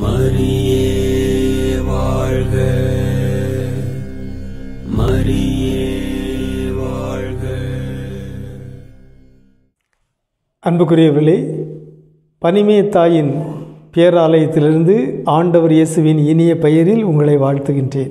மரியே வாழ்க மரியே வாழ்க அன்புக்குரியவர்களே பனிமே தாயின் பேராலயத்திலிருந்து ஆண்டவர் இயேசுவின் இனிய பெயரில் உங்களை வாழ்த்துகின்றேன்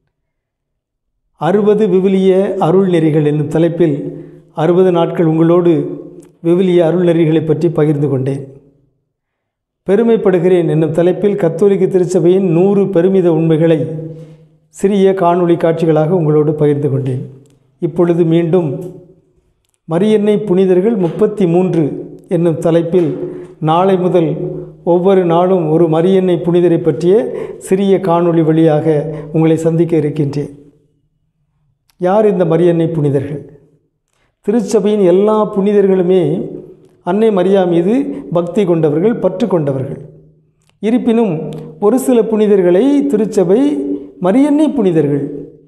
அறுபது விவிலிய அருள் நெறிகள் என்னும் தலைப்பில் அறுபது நாட்கள் உங்களோடு விவிலிய அருள் நெறிகளை பற்றி பகிர்ந்து கொண்டேன் பெருமைப்படுகிறேன் என்னும் தலைப்பில் கத்தோலிக்க திருச்சபையின் நூறு பெருமித உண்மைகளை சிறிய காணொளி காட்சிகளாக உங்களோடு பகிர்ந்து கொண்டேன் இப்பொழுது மீண்டும் மரியன்னை புனிதர்கள் முப்பத்தி மூன்று என்னும் தலைப்பில் நாளை முதல் ஒவ்வொரு நாளும் ஒரு மரியன்னை புனிதரை பற்றிய சிறிய காணொளி வழியாக உங்களை சந்திக்க இருக்கின்றேன் யார் இந்த மரியன்னை புனிதர்கள் திருச்சபையின் எல்லா புனிதர்களுமே அன்னை மரியா மீது பக்தி கொண்டவர்கள் பற்று கொண்டவர்கள் இருப்பினும் ஒரு சில புனிதர்களை திருச்சபை மரியன்னை புனிதர்கள்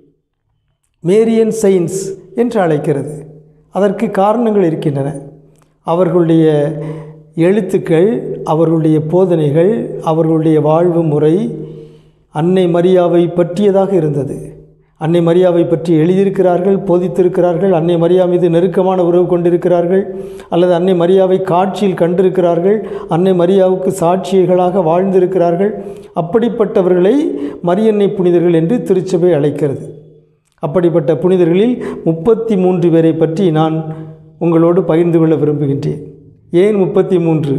மேரியன் சயின்ஸ் என்று அழைக்கிறது அதற்கு காரணங்கள் இருக்கின்றன அவர்களுடைய எழுத்துக்கள் அவர்களுடைய போதனைகள் அவர்களுடைய வாழ்வு முறை அன்னை மரியாவை பற்றியதாக இருந்தது அன்னை மரியாவை பற்றி எழுதியிருக்கிறார்கள் போதித்திருக்கிறார்கள் அன்னை மரியா மீது நெருக்கமான உறவு கொண்டிருக்கிறார்கள் அல்லது அன்னை மரியாவை காட்சியில் கண்டிருக்கிறார்கள் அன்னை மரியாவுக்கு சாட்சியங்களாக வாழ்ந்திருக்கிறார்கள் அப்படிப்பட்டவர்களை மரியன்னை புனிதர்கள் என்று திருச்சபை அழைக்கிறது அப்படிப்பட்ட புனிதர்களில் முப்பத்தி மூன்று பேரை பற்றி நான் உங்களோடு பகிர்ந்து கொள்ள விரும்புகின்றேன் ஏன் முப்பத்தி மூன்று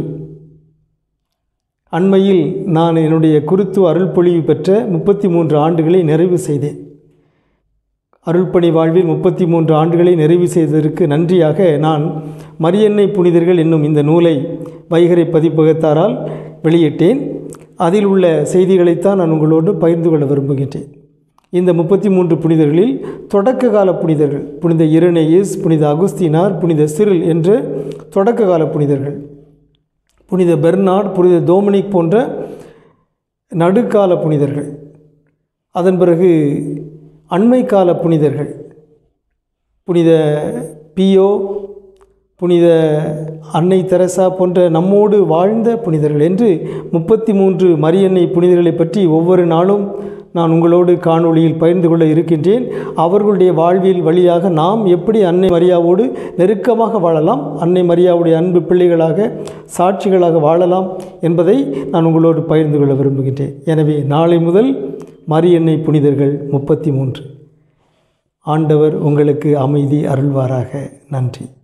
அண்மையில் நான் என்னுடைய குருத்துவ அருள்பொழிவு பெற்ற முப்பத்தி மூன்று ஆண்டுகளை நிறைவு செய்தேன் அருள்பணி வாழ்வில் முப்பத்தி மூன்று ஆண்டுகளை நிறைவு செய்ததற்கு நன்றியாக நான் மரியன்னை புனிதர்கள் என்னும் இந்த நூலை வைகரை பதிப்பகத்தாரால் வெளியிட்டேன் அதில் உள்ள செய்திகளைத்தான் நான் உங்களோடு பகிர்ந்து கொள்ள விரும்புகின்றேன் இந்த முப்பத்தி மூன்று புனிதர்களில் தொடக்க கால புனிதர்கள் புனித இரனேயஸ் புனித அகுஸ்தினார் புனித சிறில் என்ற தொடக்க கால புனிதர்கள் புனித பெர்னார்ட் புனித தோமனிக் போன்ற நடுக்கால புனிதர்கள் அதன் பிறகு அண்மை கால புனிதர்கள் புனித பியோ புனித அன்னை தெரசா போன்ற நம்மோடு வாழ்ந்த புனிதர்கள் என்று முப்பத்தி மூன்று மரியன்னை புனிதர்களை பற்றி ஒவ்வொரு நாளும் நான் உங்களோடு காணொளியில் பகிர்ந்து கொள்ள இருக்கின்றேன் அவர்களுடைய வாழ்வியல் வழியாக நாம் எப்படி அன்னை மரியாவோடு நெருக்கமாக வாழலாம் அன்னை மரியாவுடைய அன்பு பிள்ளைகளாக சாட்சிகளாக வாழலாம் என்பதை நான் உங்களோடு பகிர்ந்து கொள்ள விரும்புகின்றேன் எனவே நாளை முதல் மரியன்னை புனிதர்கள் முப்பத்தி மூன்று ஆண்டவர் உங்களுக்கு அமைதி அருள்வாராக நன்றி